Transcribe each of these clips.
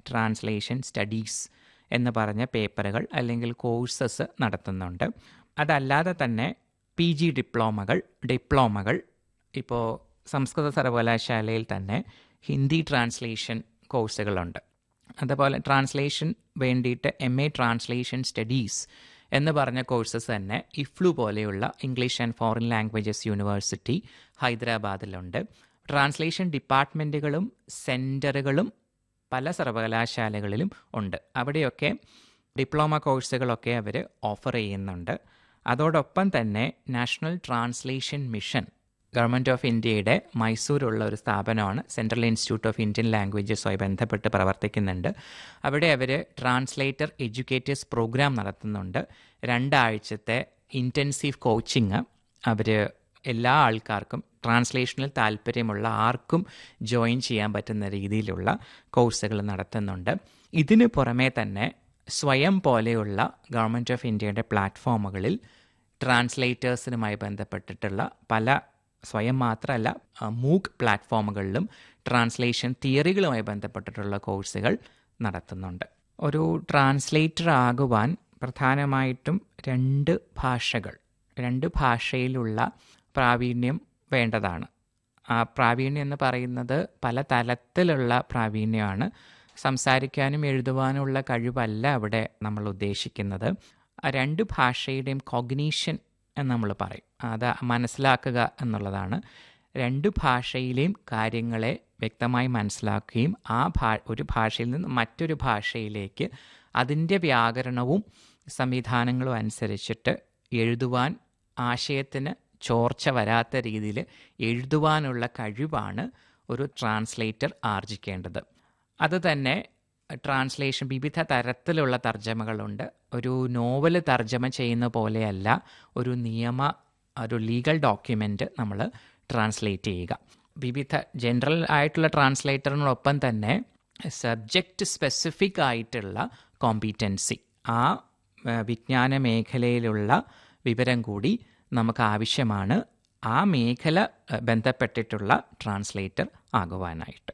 translation studies എന്ന് പറഞ്ഞ പേപ്പറുകൾ അല്ലെങ്കിൽ കോഴ്സസ് നടത്തുന്നുണ്ട് അതല്ലാതെ തന്നെ പി ജി ഡിപ്ലോമകൾ ഡിപ്ലോമകൾ ഇപ്പോൾ സംസ്കൃത സർവകലാശാലയിൽ തന്നെ ഹിന്ദി ട്രാൻസ്ലേഷൻ കോഴ്സുകളുണ്ട് അതുപോലെ ട്രാൻസ്ലേഷൻ വേണ്ടിയിട്ട് എം എ ട്രാൻസ്ലേഷൻ സ്റ്റഡീസ് എന്ന് പറഞ്ഞ കോഴ്സസ് തന്നെ ഇഫ്ലു പോലെയുള്ള English and foreign languages university ഹൈദരാബാദിലുണ്ട് ട്രാൻസ്ലേഷൻ ഡിപ്പാർട്ട്മെൻറ്റുകളും സെൻറ്ററുകളും പല സർവകലാശാലകളിലും ഉണ്ട് അവിടെയൊക്കെ ഡിപ്ലോമ കോഴ്സുകളൊക്കെ അവർ ഓഫർ ചെയ്യുന്നുണ്ട് അതോടൊപ്പം തന്നെ national translation mission government of ഇന്ത്യയുടെ മൈസൂരുള്ള ഒരു സ്ഥാപനമാണ് സെൻട്രൽ ഇൻസ്റ്റിറ്റ്യൂട്ട് ഓഫ് ഇന്ത്യൻ ലാംഗ്വേജസുമായി ബന്ധപ്പെട്ട് പ്രവർത്തിക്കുന്നുണ്ട് അവിടെ അവർ ട്രാൻസ്ലേറ്റർ എഡ്യൂക്കേറ്റേഴ്സ് പ്രോഗ്രാം നടത്തുന്നുണ്ട് രണ്ടാഴ്ചത്തെ ഇൻറ്റൻസീവ് കോച്ചിങ് അവർ എല്ലാ ആൾക്കാർക്കും ട്രാൻസ്ലേഷനിൽ താല്പര്യമുള്ള ആർക്കും ജോയിൻ ചെയ്യാൻ പറ്റുന്ന രീതിയിലുള്ള കോഴ്സുകൾ നടത്തുന്നുണ്ട് ഇതിന് പുറമേ തന്നെ സ്വയം പോലെയുള്ള ഗവൺമെൻറ് ഓഫ് ഇന്ത്യയുടെ പ്ലാറ്റ്ഫോമുകളിൽ ട്രാൻസ്ലേറ്റേഴ്സിനുമായി ബന്ധപ്പെട്ടിട്ടുള്ള പല സ്വയം മാത്രമല്ല മൂക്ക് പ്ലാറ്റ്ഫോമുകളിലും ട്രാൻസ്ലേഷൻ തിയറികളുമായി ബന്ധപ്പെട്ടിട്ടുള്ള കോഴ്സുകൾ നടത്തുന്നുണ്ട് ഒരു ട്രാൻസ്ലേറ്റർ ആകുവാൻ പ്രധാനമായിട്ടും രണ്ട് ഭാഷകൾ രണ്ട് ഭാഷയിലുള്ള പ്രാവീണ്യം വേണ്ടതാണ് ആ പ്രാവീണ്യം എന്ന് പറയുന്നത് പല തലത്തിലുള്ള പ്രാവീണ്യമാണ് സംസാരിക്കാനും എഴുതുവാനുമുള്ള കഴിവല്ല അവിടെ നമ്മൾ ഉദ്ദേശിക്കുന്നത് രണ്ട് ഭാഷയുടെയും കോഗ്നീഷൻ എന്ന് നമ്മൾ പറയും അത് മനസ്സിലാക്കുക എന്നുള്ളതാണ് രണ്ട് ഭാഷയിലെയും കാര്യങ്ങളെ വ്യക്തമായി മനസ്സിലാക്കുകയും ആ ഭാ ഒരു ഭാഷയിൽ നിന്ന് മറ്റൊരു ഭാഷയിലേക്ക് അതിൻ്റെ വ്യാകരണവും സംവിധാനങ്ങളും അനുസരിച്ചിട്ട് എഴുതുവാൻ ആശയത്തിന് ചോർച്ച വരാത്ത രീതിയിൽ എഴുതുവാനുള്ള കഴിവാണ് ഒരു ട്രാൻസ്ലേറ്റർ ആർജിക്കേണ്ടത് അത് തന്നെ ട്രാൻസ്ലേഷൻ വിവിധ തരത്തിലുള്ള തർജ്ജമകളുണ്ട് ഒരു നോവൽ തർജ്ജമ ചെയ്യുന്ന പോലെയല്ല ഒരു നിയമ ഒരു ലീഗൽ ഡോക്യുമെൻ്റ് നമ്മൾ ട്രാൻസ്ലേറ്റ് ചെയ്യുക വിവിധ ജനറൽ ആയിട്ടുള്ള ട്രാൻസ്ലേറ്ററിനോടൊപ്പം തന്നെ സബ്ജക്റ്റ് സ്പെസിഫിക് ആയിട്ടുള്ള കോമ്പീറ്റൻസി ആ വിജ്ഞാന മേഖലയിലുള്ള വിവരം കൂടി നമുക്ക് ആവശ്യമാണ് ആ മേഖല ബന്ധപ്പെട്ടിട്ടുള്ള ട്രാൻസ്ലേറ്റർ ആകുവാനായിട്ട്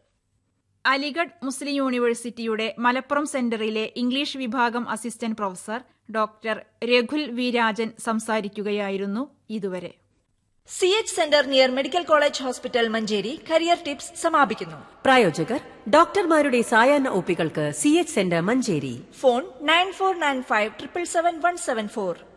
അലിഗഡ് മുസ്ലിം യൂണിവേഴ്സിറ്റിയുടെ മലപ്പുറം സെന്ററിലെ ഇംഗ്ലീഷ് വിഭാഗം അസിസ്റ്റന്റ് പ്രൊഫസർ ഡോക്ടർ രഘുൽ വി രാജൻ സംസാരിക്കുകയായിരുന്നു ഇതുവരെ C H centre near medical college hospital Manjeri career tips സമാപിക്കുന്നു പ്രായോജകർ ഡോക്ടർമാരുടെ സായാഹ്ന ഒപ്പികൾക്ക് C H centre Manjeri phone nine four nine five triple seven one seven four